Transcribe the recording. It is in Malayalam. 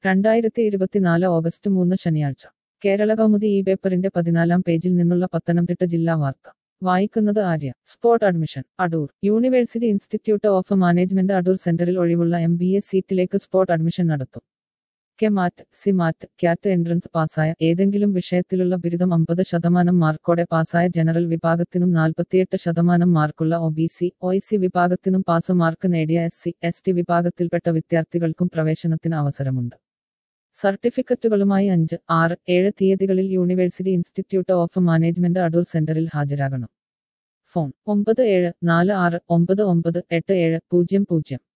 രണ്ടായിരത്തി ഇരുപത്തിനാല് ഓഗസ്റ്റ് മൂന്ന് ശനിയാഴ്ച കേരള കൗമുദി ഈ പേപ്പറിന്റെ പതിനാലാം പേജിൽ നിന്നുള്ള പത്തനംതിട്ട ജില്ലാ വാർത്ത വായിക്കുന്നത് Arya spot admission Adoor university institute of management Adoor സെന്ററിൽ ഒഴിവുള്ള എം ബി എ സീറ്റിലേക്ക് സ്പോട്ട് അഡ്മിഷൻ നടത്തും K MAT C MAT CAT entrance പാസ്സായ ഏതെങ്കിലും വിഷയത്തിലുള്ള ബിരുദം അമ്പത് ശതമാനം മാർക്കോടെ പാസ്സായ ജനറൽ വിഭാഗത്തിനും നാൽപ്പത്തിയെട്ട് ശതമാനം മാർക്കുള്ള O B C O C വിഭാഗത്തിനും പാസ് മാർക്ക് നേടിയ എസ് സി എസ് ടി വിഭാഗത്തിൽപ്പെട്ട വിദ്യാർത്ഥികൾക്കും പ്രവേശനത്തിന് അവസരമുണ്ട് സർട്ടിഫിക്കറ്റുകളുമായി അഞ്ച് ആറ് ഏഴ് തീയതികളിൽ university institute of management Adoor സെന്ററിൽ ഹാജരാകണം ഫോൺ ഒമ്പത് ഏഴ് നാല് ആറ് ഒമ്പത് ഒമ്പത് എട്ട് ഏഴ് പൂജ്യം പൂജ്യം